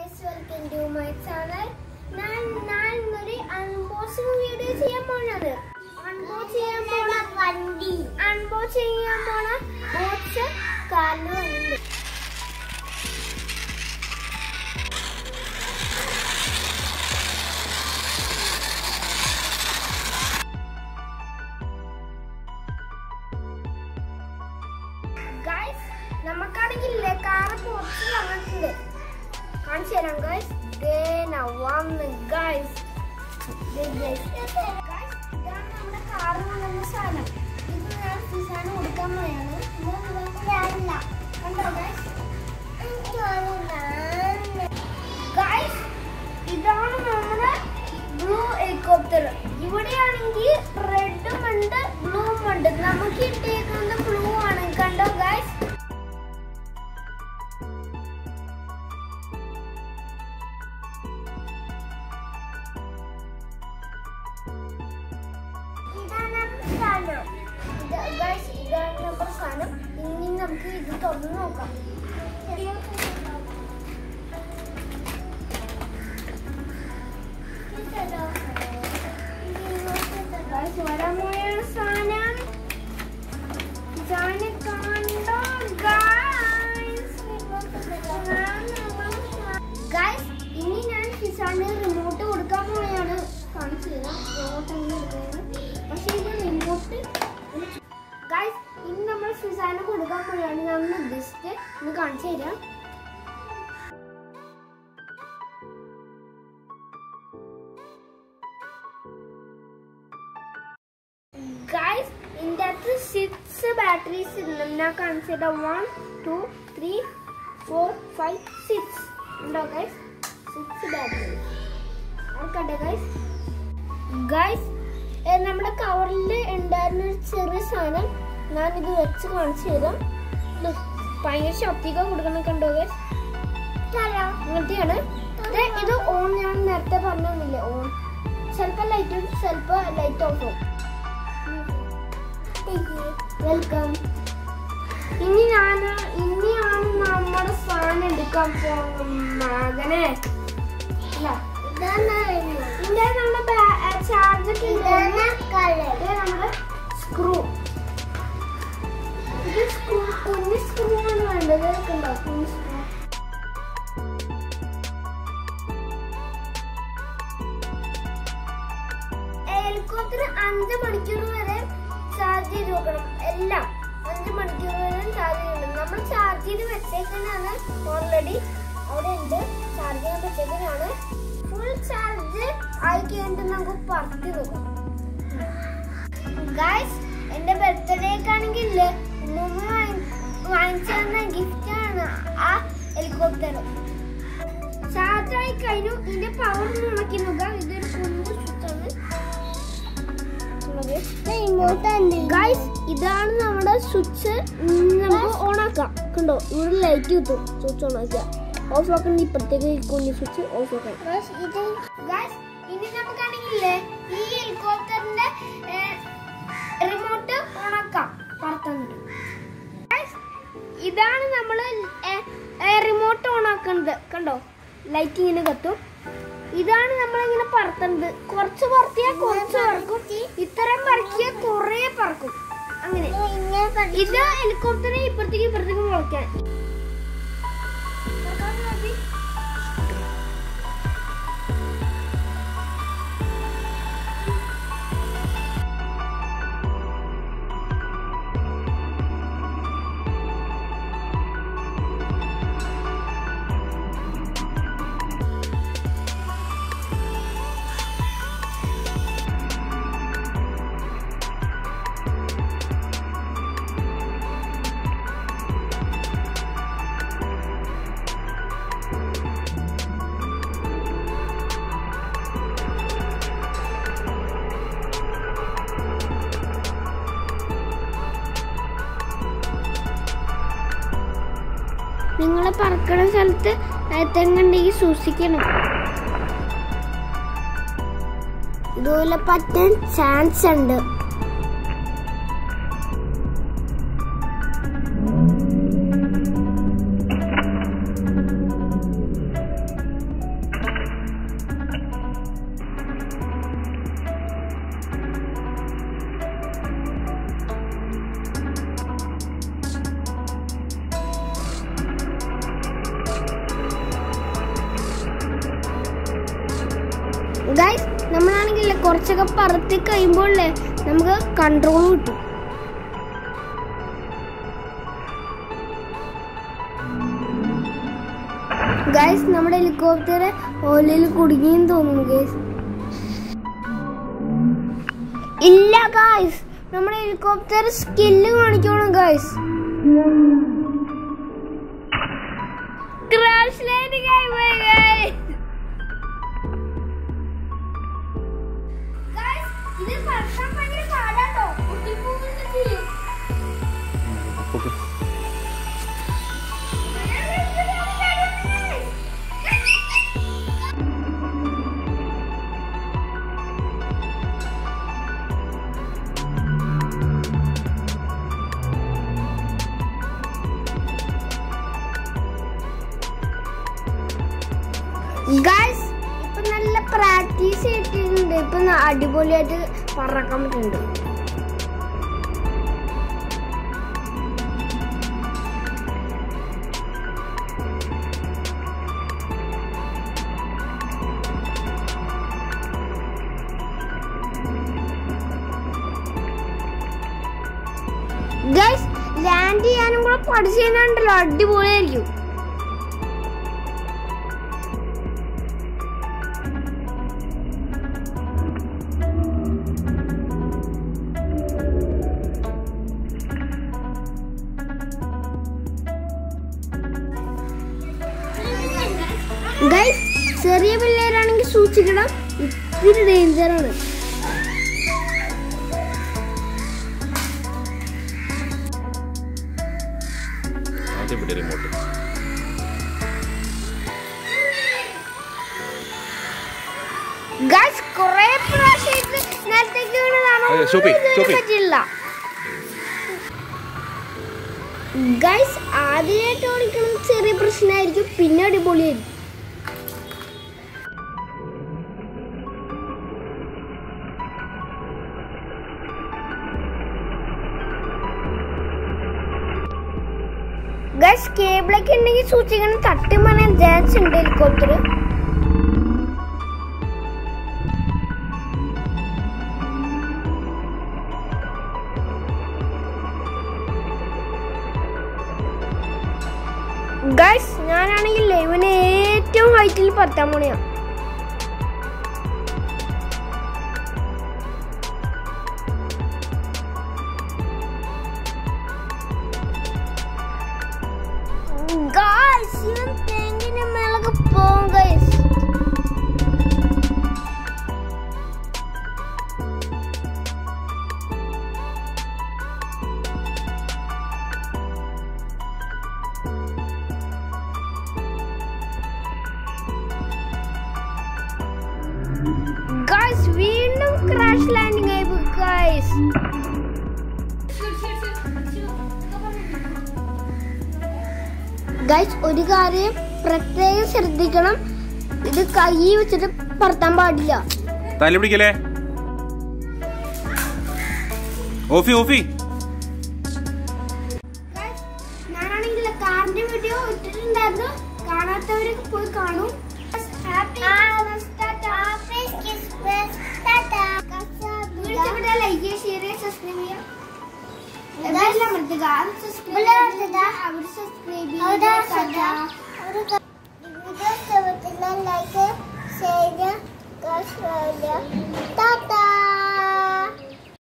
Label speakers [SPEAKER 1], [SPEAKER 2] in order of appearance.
[SPEAKER 1] Guys welcome to my channel ഞാൻ ഞാൻ ഇന്നൊരു അൺബോക്സിംഗ് വീഡിയോ ചെയ്യാൻ പോണത് അൺബോക്സ് ചെയ്യാൻ പോണ വണ്ടി അൺബോക്സ് ചെയ്യാൻ പോണ ബോക്സ് കാലിന് വണ്ടി ഗൈസ് നമുക്കാണെങ്കിൽ കാറ് പുറത്ത് വന്നിട്ടുണ്ട് കാണിച്ചു തരാം ഗൈസ് വന്ന് ഗൈസ് ഇതാണ് നമ്മുടെ കാറ് കൊണ്ടുവന്ന സാധനം ഇത് ഞാൻ ഫിസാന് കൊടുക്കാൻ പോയാണ് കണ്ടോ ഗൈസ് ഗൈസ് ഇതാണ് നമ്മുടെ ബ്ലൂ ഹെലികോപ്റ്റർ ഇവിടെയാണെങ്കിൽ റെഡും ഉണ്ട് ബ്ലൂവും ഉണ്ട് നമുക്ക് ഇട്ടേക്കുന്നത് ബ്ലൂ ആണ് കണ്ടോ ഗൈസ് ഇതാണ് സാധനം ഗൈസ് ഇതാണ് നമ്മുടെ സാധനം ഇനി നമുക്ക് ഇത് തുറന്ന് നോക്കാം Guys, വരാൻ പോയാണ് സാധനം ഇതാണ് കണ്ടോ ഗൈസ് ഇനി ഞാൻ ഫിസാന് റിമോട്ട് കൊടുക്കാൻ പോവുകയാണ് കാണിച്ചു തരാം റിമോട്ട് എങ്ങനെ എടുക്കുന്നത് പക്ഷേ ഇത് റിമോട്ട് ഗൈസ് ഇനി നമ്മൾ ഫിസാന് കൊടുക്കാൻ പോവുകയാണ് ഞാൻ ഒന്ന് ജസ്റ്റ് ഒന്ന് കാണിച്ചു തരാം ഗൈസ് ഇതിൻ്റെ അകത്ത് സിക്സ് ബാറ്ററീസ് ഉണ്ട് ഞാൻ കാണിച്ചത് one two three four five six ഉണ്ടോ ഗൈസ് സിക്സ് ബാറ്ററി ആർക്കട്ടെ ഗൈസ് ഗൈസ് നമ്മുടെ കവറിൽ ഉണ്ടായിരുന്ന ഒരു ചെറിയ സാധനം ഞാൻ ഇത് വെച്ച് കാണിച്ചു തരാം ഇത് ഭയങ്കര ശക്തിക്ക് കൊടുക്കണം കണ്ടോ ഗൈസ് അങ്ങനത്തെയാണ് ദേ ഇത് ഓൺ ഞാൻ നേരത്തെ പറഞ്ഞില്ലേ ഓൺ ചിലപ്പോൾ ലൈറ്റ് ഓൺ ചിലപ്പോൾ ലൈറ്റ് ഓഫ് ആവും വെൽക്കം ഇനി ഞാൻ ഇനിയാണ് നമ്മുടെ സാധനം എടുക്കാൻ പോകുന്ന മകനെ ഇല്ല ഇതിന്റെ നമ്മുടെ ചാർജർ നമ്മുടെ സ്ക്രൂ ഇത് സ്ക്രൂ കുഞ്ഞു സ്ക്രൂ ആണ് വേണ്ടത് കണ്ടോ കുഞ്ഞു സ്ക്രൂ ഹെലികോപ്റ്റർ അഞ്ച് മണിക്കൂർ വരെ ചാർജ് ചെയ്ത് വെക്കണം എല്ലാം അഞ്ച് മണിക്കൂർ വരെ ചാർജ് ചെയ്യണം നമ്മൾ ചാർജ് ചെയ്ത് വെച്ചേക്കാനാണ് ഓൾറെഡി അവിടെ ഉണ്ട് ചാർജ് ചെയ്യാൻ വെച്ചേക്കാനാണ് ഫുൾ ചാർജ് ആയി കഴിഞ്ഞിട്ട് നമുക്ക് പറത്തി നോക്കാം ഗായ്സ് എന്റെ ബർത്ത്ഡേക്കാണെങ്കിൽ ഉമ്മ വാങ്ങിച്ചു തന്ന ഗിഫ്റ്റ് ആണ് ആ ഹെലികോപ്റ്റർ ചാർജ് ആയി കഴിഞ്ഞു ഇതിന്റെ പവർ നോക്കി നോക്കാം ഇതൊരു കുഞ്ഞു സ്വിച്ചാണ് ഗൈസ് ഇതാണ് നമ്മുടെ സ്വിച്ച് നമുക്ക് ഓൺ ആക്കാം കണ്ടോ ഇവിടെ ലൈറ്റ് കിട്ടും സ്വിച്ച് ഓൺ ആക്കിയ ഓഫ് ആക്കുന്ന ഇപ്പഴത്തേക്ക് കുഞ്ഞു സ്വിച്ച് ഓഫ് ആക്കാം ഇനി നമുക്കാണെങ്കിലേ ഈ ഹെലികോപ്റ്ററിന്റെ റിമോട്ട് ഓൺ ആക്കാം പറത്തുന്നുണ്ട് ഇതാണ് നമ്മൾ റിമോട്ട് ഓൺ ആക്കുന്നത് കണ്ടോ ലൈറ്റ് ഇങ്ങനെ കത്തും ഇതാണ് നമ്മളിങ്ങനെ പറത്തുന്നത് കുറച്ച് പറത്തിയാൽ കുറച്ച് പറക്കും ഇത്രയും പറക്കിയാൽ കുറെ പറക്കും അങ്ങനെ ഇത് ഹെലികോപ്റ്ററെ ഇപ്പുറത്തേക്ക് ഇപ്പുറത്തേക്ക് മുളയ്ക്കാൻ നിങ്ങൾ പറക്കണ സ്ഥലത്ത് തെങ്ങുണ്ടെങ്കിൽ സൂക്ഷിക്കണം ഇതുപോലെ പറ്റാൻ ചാൻസ് ഉണ്ട് ഗൈസ് നമ്മളാണെങ്കിൽ കുറച്ചൊക്കെ പറത്തി കഴിയുമ്പോൾ നമുക്ക് കൺട്രോൾ കിട്ടും ഗൈസ് നമ്മുടെ ഹെലികോപ്റ്റർ ഓലയിൽ കുടുങ്ങിയെന്ന് തോന്നുന്നു ഗൈസ് ഇല്ല ഗൈസ് നമ്മുടെ ഹെലികോപ്റ്റർ സ്കില്ല് കാണിക്കണം ഗൈസ് ക്രാഷ് ലാൻഡിംഗ് ആയി പോയി ഗൈസ് ഇത് പറക്കാൻ ഭയങ്കര പാടാട്ടോ പൊട്ടിപ്പോകുന്ന ചെയ്യും
[SPEAKER 2] ഓക്കെ
[SPEAKER 1] ഗൈസ് ഇപ്പൊ നല്ല പ്രാക്ടീസ് ചെയ്തിട്ടുണ്ട് ഇപ്പൊ ന- അടിപൊളിയായിട്ട് പറക്കാൻ പറ്റുന്നുണ്ട് ഗൈസ് ലാൻഡ് ചെയ്യാനും കൂടെ പഠിച്ചു കഴിഞ്ഞാണ്ടല്ലോ അടിപൊളിയായിരിക്കും ഗൈസ് ചെറിയ പിള്ളേരാണെങ്കിൽ സൂക്ഷിക്കണം ഇത്തിരി ഡേഞ്ചറാണ്
[SPEAKER 2] ആദ്യം വിട് റിമോട്ട്
[SPEAKER 1] ഗൈസ് കുറെ പ്രാവശ്യം നേരത്തേക്ക് വീണതാണ്
[SPEAKER 2] അതെ, ഷോപ്പി,
[SPEAKER 1] ഒന്നും ഇതുവരെ
[SPEAKER 2] ഷോപ്പി.
[SPEAKER 1] പറ്റില്ല ഗൈസ് ആദ്യമായിട്ട് ഓടിക്കണം ചെറിയ പ്രശ്നമായിരിക്കും പിന്നെ അടിപൊളിയായിരിക്കും ഗൈസ് കേബിളൊക്കെ ഉണ്ടെങ്കിൽ സൂക്ഷിക്കണം തട്ടി മണയാൻ ചാൻസ് ഉണ്ട് ഹെലികോപ്റ്റർ ഗൈസ് ഞാനാണെങ്കിൽ ഇവന് ഏറ്റവും ഹൈറ്റിൽ പത്താം മണിയാ ഗൈസ് ഇവൻ തെങ്ങിന് മേലൊക്കെ പോകും ഗൈസ് ഗൈസ് വീണ്ടും ക്രാഷ് ലാൻഡിംഗ് ആയി ഗൈസ് ഗൈസ് ഒരു കാര്യം പ്രത്യേകം ശ്രദ്ധിക്കണം ഇത് കൈ വെച്ചിട്ട് പറത്താൻ പാടില്ല
[SPEAKER 2] തല പിടിക്കലേ ഓഫി ഓഫി
[SPEAKER 1] ഞാനാണെങ്കിൽ കാറിന്റെ വീഡിയോ ഇട്ടിട്ടുണ്ടായിരുന്നു കാണാത്തവരൊക്കെ പോയി കാണും ലൈക്ക് ഷെയർ സബ്സ്ക്രൈബ് ചെയ്യാം എന്തായാലും അമർത്തുക അവർ സബ്സ്ക്രൈബ്
[SPEAKER 3] വീഡിയോ ഇഷ്ടപ്പെട്ടില്ല ലൈക്ക് ഷെയർ ചെയ്യുക